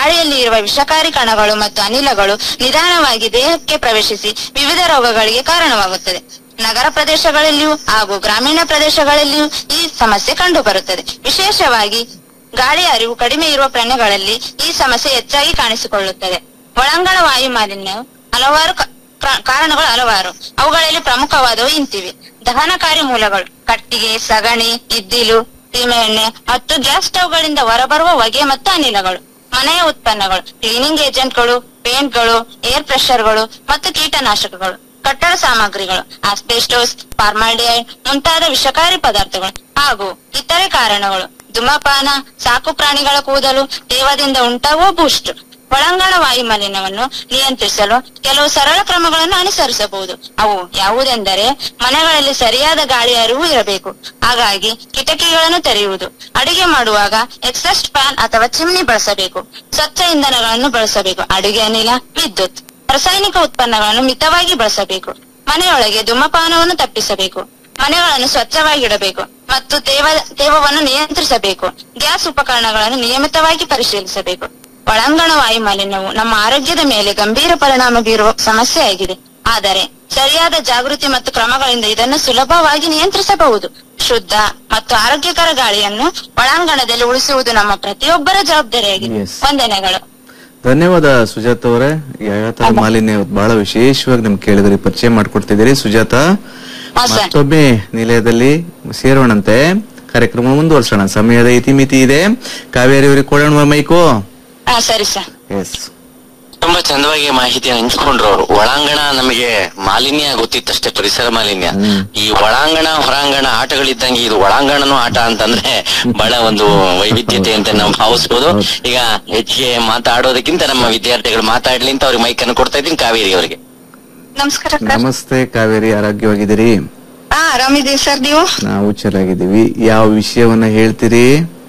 ಗಾಳಿಯಲ್ಲಿ ಇರುವ ವಿಷಕಾರಿ ಕಣಗಳು ಮತ್ತು ಅನಿಲಗಳು ನಿಧಾನವಾಗಿ ದೇಹಕ್ಕೆ ಪ್ರವೇಶಿಸಿ ವಿವಿಧ ರೋಗಗಳಿಗೆ ಕಾರಣವಾಗುತ್ತದೆ ನಗರ ಪ್ರದೇಶಗಳಲ್ಲಿಯೂ ಹಾಗೂ ಗ್ರಾಮೀಣ ಪ್ರದೇಶಗಳಲ್ಲಿಯೂ ಈ ಸಮಸ್ಯೆ ಕಂಡುಬರುತ್ತದೆ ವಿಶೇಷವಾಗಿ ಗಾಳಿಯ ಅರಿವು ಕಡಿಮೆ ಇರುವ ಪ್ರಾಣಿಗಳಲ್ಲಿ ಈ ಸಮಸ್ಯೆ ಹೆಚ್ಚಾಗಿ ಕಾಣಿಸಿಕೊಳ್ಳುತ್ತದೆ ಒಳಾಂಗಣ ವಾಯು ಮಾಲಿನ್ಯವು ಹಲವಾರು ಕ- ಕ್ರ- ಕಾರಣಗಳು ಹಲವಾರು ಅವುಗಳಲ್ಲಿ ಪ್ರಮುಖವಾದವು ಇಂತಿವೆ ದಹನಕಾರಿ ಮೂಲಗಳು ಕಟ್ಟಿಗೆ ಸಗಣಿ ಇದ್ದಿಲು ಸೀಮೆ ಎಣ್ಣೆ ಮತ್ತು ಗ್ಯಾಸ್ ಸ್ಟವ್ಗಳಿಂದ ಹೊರಬರುವ ಹೊಗೆ ಮತ್ತು ಅನಿಲಗಳು ಮನೆಯ ಉತ್ಪನ್ನಗಳು ಕ್ಲೀನಿಂಗ್ ಏಜೆಂಟ್ಗಳು ಪೇಂಟ್ಗಳು ಏರ್ ಪ್ರೆಷರ್ಗಳು ಮತ್ತು ಕೀಟನಾಶಕಗಳು ಕಟ್ಟಡ ಸಾಮಗ್ರಿಗಳು ಆಸ್ಬೆಸ್ಟೋಸ್ ಫಾರ್ಮಾಲ್ಡಿಹೈಡ್ ಮುಂತಾದ ವಿಷಕಾರಿ ಪದಾರ್ಥಗಳು ಹಾಗೂ ಇತರೆ ಕಾರಣಗಳು ಧೂಮಪಾನ ಸಾಕು ಪ್ರಾಣಿಗಳ ಕೂದಲು ತೇವದಿಂದ ಉಂಟಾಗುವ ಬೂಸ್ಟ್ ಒಳಾಂಗಣ ವಾಯು ಮಾಲಿನ್ಯವನ್ನು ನಿಯಂತ್ರಿಸಲು ಕೆಲವು ಸರಳ ಕ್ರಮಗಳನ್ನು ಅನುಸರಿಸಬಹುದು ಅವು ಯಾವುದೆಂದರೆ ಮನೆಗಳಲ್ಲಿ ಸರಿಯಾದ ಗಾಳಿ ಅರಿವು ಇರಬೇಕು ಹಾಗಾಗಿ ಕಿಟಕಿಗಳನ್ನು ತೆರೆಯುವುದು ಅಡುಗೆ ಮಾಡುವಾಗ ಎಕ್ಸಾಸ್ಟ್ ಫ್ಯಾನ್ ಅಥವಾ ಚಿಮ್ನಿ ಬಳಸಬೇಕು ಸ್ವಚ್ಛ ಇಂಧನಗಳನ್ನು ಬಳಸಬೇಕು ಅಡುಗೆ ಅನಿಲ ವಿದ್ಯುತ್ ರಾಸಾಯನಿಕ ಉತ್ಪನ್ನಗಳನ್ನು ಮಿತವಾಗಿ ಬಳಸಬೇಕು ಮನೆಯೊಳಗೆ ಧೂಮಪಾನವನ್ನು ತಪ್ಪಿಸಬೇಕು ಮನೆಗಳನ್ನು ಸ್ವಚ್ಛವಾಗಿಡಬೇಕು ಮತ್ತು ತೇವ ತೇವವನ್ನು ನಿಯಂತ್ರಿಸಬೇಕು ಗ್ಯಾಸ್ ಉಪಕರಣಗಳನ್ನು ನಿಯಮಿತವಾಗಿ ಪರಿಶೀಲಿಸಬೇಕು ಒಳಾಂಗಣ ವಾಯು ಮಾಲಿನ್ಯವು ನಮ್ಮ ಆರೋಗ್ಯದ ಮೇಲೆ ಗಂಭೀರ ಪರಿಣಾಮ ಬೀರುವ ಸಮಸ್ಯೆಯಾಗಿದೆ ಆದರೆ ಸರಿಯಾದ ಜಾಗೃತಿ ಮತ್ತು ಕ್ರಮಗಳಿಂದ ಇದನ್ನು ಸುಲಭವಾಗಿ ನಿಯಂತ್ರಿಸಬಹುದು ಶುದ್ಧ ಮತ್ತು ಆರೋಗ್ಯಕರ ಗಾಳಿಯನ್ನು ಒಳಾಂಗಣದಲ್ಲಿ ಉಳಿಸುವುದು ನಮ್ಮ ಪ್ರತಿಯೊಬ್ಬರ ಜವಾಬ್ದಾರಿಯಾಗಿದೆ Yes. ವಂದನೆಗಳು ಧನ್ಯವಾದ ಸುಜಾತ ಅವರೇ ಯಾವ ತರ ಮಾಲಿನ್ಯ ಇವತ್ತು ಬಹಳ ವಿಶೇಷವಾಗಿ ನಿಮ್ಗೆ ಕೇಳಿದ್ರಿ ಪರಿಚಯ ಮಾಡ್ಕೊಡ್ತಿದ್ದೀರಿ ಸುಜಾತ ಹಾ ಸರ್ ಮತ್ತೊಮ್ಮೆ ನಿಲಯದಲ್ಲಿ ಸೇರೋಣಂತೆ ಕಾರ್ಯಕ್ರಮ ಮುಂದುವರ್ಸೋಣ ಸಮಯದ ಇತಿಮಿತಿ ಇದೆ ಕಾವೇರಿ ಅವರಿಗೆ ಕೊಡೋಣ ಮೈಕು ಹಾ ಸರಿ ಸರ್ ಎಸ್ ತುಂಬಾ ಚಂದವಾಗಿ ಮಾಹಿತಿಯನ್ನು ಹಂಚ್ಕೊಂಡ್ರು ಅವರು ಒಳಾಂಗಣ ನಮಗೆ ಮಾಲಿನ್ಯ ಗೊತ್ತಿತ್ತಷ್ಟೇ ಪರಿಸರ ಮಾಲಿನ್ಯ ಹ್ಮ್. ಈ ಒಳಾಂಗಣ ಹೊರಾಂಗಣ ಆಟಗಳಿದ್ದಂಗೆ ಇದು ಒಳಾಂಗಣನೂ ಆಟ ಅಂತಂದ್ರೆ ಬಹಳ ಒಂದು ವೈವಿಧ್ಯತೆ ಅಂತ ನಾವು ಭಾವಿಸ್ಬೋದು ಹೌದು. ಈಗ ಹೆಚ್ಚಿಗೆ ಮಾತಾಡೋದಕ್ಕಿಂತ ನಮ್ಮ ವಿದ್ಯಾರ್ಥಿಗಳು ಮಾತಾಡ್ಲಿ ಅಂತ ಅವ್ರಿಗೆ ಮೈಕ್ ಅನ್ನು ಕೊಡ್ತಾ ಇದ್ದೀನಿ ಕಾವೇರಿ ಅವರಿಗೆ ನಮಸ್ಕಾರ ಸರ್ ನಮಸ್ತೆ ಕಾವೇರಿ ಆರೋಗ್ಯವಾಗಿದ್ದೀರಿ ಹಾ ಆರಾಮಿದ್ದೀವಿ ಸರ್ ನೀವು ನಾವು ಚೆನ್ನಾಗಿದ್ದೀವಿ ಯಾವ ವಿಷಯವನ್ನ ಹೇಳ್ತೀರಿ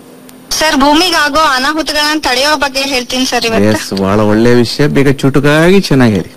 ಸರ್ ಭೂಮಿಗೆ ಆಗೋ ಅನಾಹುತಗಳನ್ನ ತಡೆಯೋ ಬಗ್ಗೆ ಹೇಳ್ತೀನಿ ಸರ್ ಇವತ್ತು ಎಸ್ ಬಹಳ ಒಳ್ಳೆ ವಿಷಯ ಬೇಗ ಚುಟುಕಾಗಿ ಚೆನ್ನಾಗಿ ಹೇಳಿ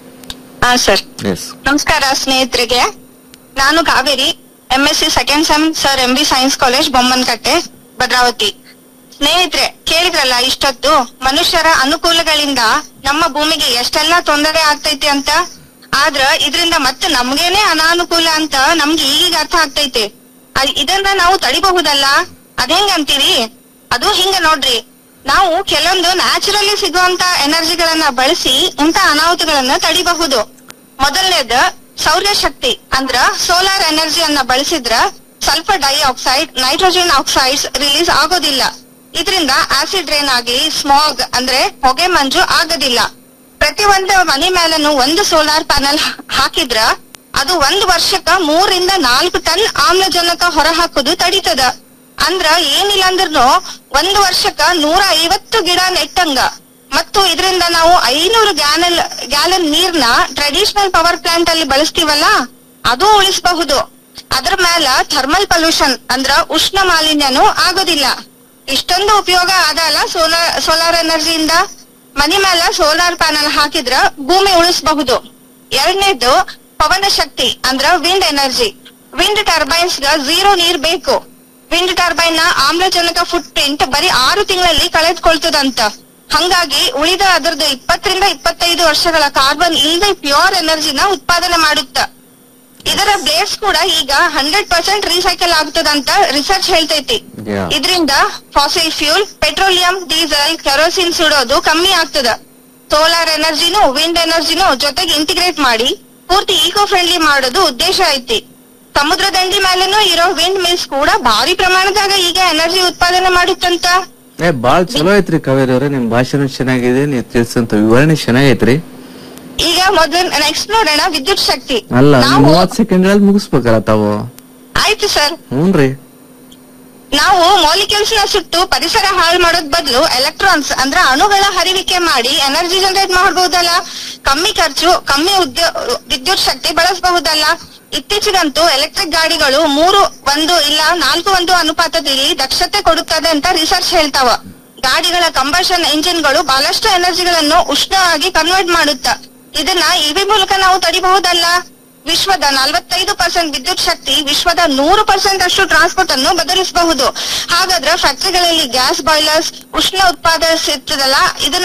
ಹಾ ಸರ್ ಎಸ್ ನಮಸ್ಕಾರ ಸ್ನೇಹಿತರಿಗೆ ನಾನು Kaveri M S C second sem sir M B science college Bommanakatte Bhadravati ಸ್ನೇಹಿತರೆ ಕೇಳಿದ್ರಲ್ಲ ಇಷ್ಟೊತ್ತು ಮನುಷ್ಯರ ಅನುಕೂಲಗಳಿಂದ ನಮ್ಮ ಭೂಮಿಗೆ ಎಷ್ಟೆಲ್ಲಾ ತೊಂದರೆ ಆಗ್ತೈತಿ ಅಂತ ಆದ್ರ ಇದರಿಂದ ಮತ್ತೆ ನಮ್ಗೇನೆ ಅನಾನುಕೂಲ ಅಂತ ನಮ್ಗೆ ಈಗೀಗ ಅರ್ಥ ಆಗ್ತೈತಿ ಅದ್- ಇದನ್ನ ನಾವು ತಡಿಬಹುದಲ್ಲ ಅದೇಂಗ್ ಅಂತೀರಿ ಅದು ಹಿಂಗ ನೋಡ್ರಿ ನಾವು ಕೆಲವೊಂದು ನ್ಯಾಚುರಲಿ ಸಿಗುವಂತ ಎನರ್ಜಿಗಳನ್ನ ಬಳಸಿ ಇಂತ ಅನಾಹುತಗಳನ್ನ ತಡಿಬಹುದು ಮೊದಲನೇದು ಸೌರ್ಯಶಕ್ತಿ ಅಂದ್ರ ಸೋಲಾರ್ ಎನರ್ಜಿಯನ್ನ ಬಳಸಿದ್ರ sulphur dioxide nitrogen oxides release ಆಗೋದಿಲ್ಲ ಇದರಿಂದ ಆಸಿಡ್ ರೇನ್ ಆಗಿ ಸ್ಮಾಗ್ ಅಂದ್ರೆ ಹೊಗೆ ಮಂಜು ಆಗೋದಿಲ್ಲ ಪ್ರತಿ ಒಂದು ಮನೆ ಮೇಲನು ಒಂದು ಸೋಲಾರ್ ಪ್ಯಾನಲ್ ಹಾಕಿದ್ರ ಅದು ಒಂದ್ ವರ್ಷಕ್ಕ ಮೂರಿಂದ ನಾಲ್ಕು ಟನ್ ಆಮ್ಲಜನಕ ಹೊರ ಹಾಕುದು ತಡಿತದ ಅಂದ್ರ ಏನಿಲ್ಲ ಅಂದ್ರೂ ಒಂದು ವರ್ಷಕ್ಕ ನೂರ ಐವತ್ತು ಗಿಡ ನೆಟ್ಟಂಗ ಮತ್ತು ಇದರಿಂದ ನಾವು ಐನೂರು ಗ್ಯಾನಲ್ ಗ್ಯಾಲನ್ ನೀರ್ನ ಟ್ರೆಡಿಷನಲ್ ಪವರ್ ಪ್ಲಾಂಟ್ ಅಲ್ಲಿ ಬಳಸ್ತೀವಲ್ಲ ಅದು ಉಳಿಸಬಹುದು ಅದ್ರ ಮೇಲ ಥರ್ಮಲ್ ಪೊಲ್ಯೂಷನ್ ಅಂದ್ರ ಉಷ್ಣ ಮಾಲಿನ್ಯನೂ ಆಗೋದಿಲ್ಲ ಇಷ್ಟೊಂದು ಉಪಯೋಗ ಆದಲ್ಲ ಸೋಲಾರ್ ಸೋಲಾರ್ ಎನರ್ಜಿಯಿಂದ ಮನೆ ಮೇಲ ಸೋಲಾರ್ ಪ್ಯಾನಲ್ ಹಾಕಿದ್ರ ಭೂಮಿ ಉಳಿಸಬಹುದು ಎರಡನೇದು ಪವನ ಶಕ್ತಿ ಅಂದ್ರ ವಿಂಡ್ ಎನರ್ಜಿ ವಿಂಡ್ ಟರ್ಬೈನ್ಸ್ ಗ ಝೀರೋ ನೀರ್ ಬೇಕು ವಿಂಡ್ ಟರ್ಬೈನ್ ನ ಆಮ್ಲಜನಕ ಫುಟ್ ಪ್ರಿಂಟ್ ಬರೀ ಆರು ತಿಂಗಳಲ್ಲಿ ಕಳೆದ್ಕೊಳ್ತದಂತ ಹಂಗಾಗಿ ಉಳಿದ ಅದರದ್ದು ಇಪ್ಪತ್ತರಿಂದ ಇಪ್ಪತ್ತೈದು ವರ್ಷಗಳ ಕಾರ್ಬನ್ ಇಲ್ಲದೆ ಪ್ಯೂರ್ ಎನರ್ಜಿನ ಉತ್ಪಾದನೆ ಮಾಡುತ್ತ ಇದರ ಬ್ಲೇಡ್ಸ್ ಕೂಡ ಈಗ ಹಂಡ್ರೆಡ್ ಪರ್ಸೆಂಟ್ ರೀಸೈಕಲ್ ಆಗ್ತದಂತ ರಿಸರ್ಚ್ ಹೇಳ್ತೈತಿ Yeah. ಇದರಿಂದ fossil fuel petroleum diesel kerosene ಸುಡೋದು ಕಮ್ಮಿ ಆಗ್ತದ ಸೋಲಾರ್ ಎನರ್ಜಿನೂ ವಿಂಡ್ ಎನರ್ಜಿನೂ ಜೊತೆಗೆ ಇಂಟಿಗ್ರೇಟ್ ಮಾಡಿ ಪೂರ್ತಿ ಈಕೋ ಫ್ರೆಂಡ್ಲಿ ಮಾಡೋದು ಉದ್ದೇಶ ಐತಿ ಸಮುದ್ರ ದಂಡಿ ಮೇಲೆನೂ ಇರೋ ವಿಂಡ್ ಮಿಲ್ಸ್ ಕೂಡ ಭಾರಿ ಪ್ರಮಾಣದಾಗ ಈಗ ಎನರ್ಜಿ ಉತ್ಪಾದನೆ ಮಾಡುತ್ತಂತ ಏ ಬಾಳ್ ಚಲೋ ಐತ್ರಿ ಕಾವೇರಿ ಅವರೇ ನಿಮ್ ಭಾಷಣ ಚೆನ್ನಾಗಿದೆ ನೀವು ತಿಳಿಸಂತ ವಿವರಣೆ ಚೆನ್ನಾಗೈತ್ರಿ ಈಗ ಮೊದಲು ನೆಕ್ಸ್ಟ್ ನೋಡೋಣ ವಿದ್ಯುತ್ ಶಕ್ತಿ ಅಲ್ಲ ನಾವು ಮೂವತ್ ಸೆಕೆಂಡ್ ಅಲ್ಲಿ ಮುಗಿಸ್ಬೇಕಲ್ಲ ತಾವು ಆಯ್ತು ಸರ್ ಹ್ಞೂನ್ರಿ ನಾವು ಮಾಲಿಕ್ಯೂಲ್ಸ್ ನ ಸುಟ್ಟು ಪರಿಸರ ಹಾಳು ಮಾಡೋದ್ ಬದಲು ಎಲೆಕ್ಟ್ರಾನ್ಸ್ ಅಂದ್ರೆ ಅಣುಗಳ ಹರಿವಿಕೆ ಮಾಡಿ ಎನರ್ಜಿ ಜನರೇಟ್ ಮಾಡಬಹುದಲ್ಲ ಕಮ್ಮಿ ಖರ್ಚು ಕಮ್ಮಿ ಉದ್ಯೋ ವಿದ್ಯುತ್ ಶಕ್ತಿ ಬಳಸಬಹುದಲ್ಲ ಇತ್ತೀಚೆಗಂತೂ ಎಲೆಕ್ಟ್ರಿಕ್ ಗಾಡಿಗಳು ಮೂರು ಒಂದು ಇಲ್ಲ ನಾಲ್ಕು ಒಂದು ಅನುಪಾತದಲ್ಲಿ ದಕ್ಷತೆ ಕೊಡುತ್ತದೆ ಅಂತ ರಿಸರ್ಚ್ ಹೇಳ್ತಾವ ಗಾಡಿಗಳ ಕಂಬಷನ್ ಎಂಜಿನ್ಗಳು ಬಹಳಷ್ಟು ಎನರ್ಜಿಗಳನ್ನು ಉಷ್ಣ ಆಗಿ ಕನ್ವರ್ಟ್ ಮಾಡುತ್ತ ಇದನ್ನ ಇವಿ ಮೂಲಕ ನಾವು ತಡಿಬಹುದಲ್ಲ ವಿಶ್ವದ ನಲವತ್ತೈದು ಪರ್ಸೆಂಟ್ ವಿದ್ಯುತ್ ಶಕ್ತಿ ವಿಶ್ವದ ನೂರು ಪರ್ಸೆಂಟ್ ಅಷ್ಟು ಟ್ರಾನ್ಸ್ಪೋರ್ಟ್ ಅನ್ನು ಬದಲಿಸಬಹುದು ಹಾಗಾದ್ರೆ ಫ್ಯಾಕ್ಟರಿಗಳಲ್ಲಿ ಗ್ಯಾಸ್ ಬಾಯ್ಲರ್ಸ್ ಉಷ್ಣ ಉತ್ಪಾದಿಸುತ್ತದಲ್ಲ ಇದನ್ನ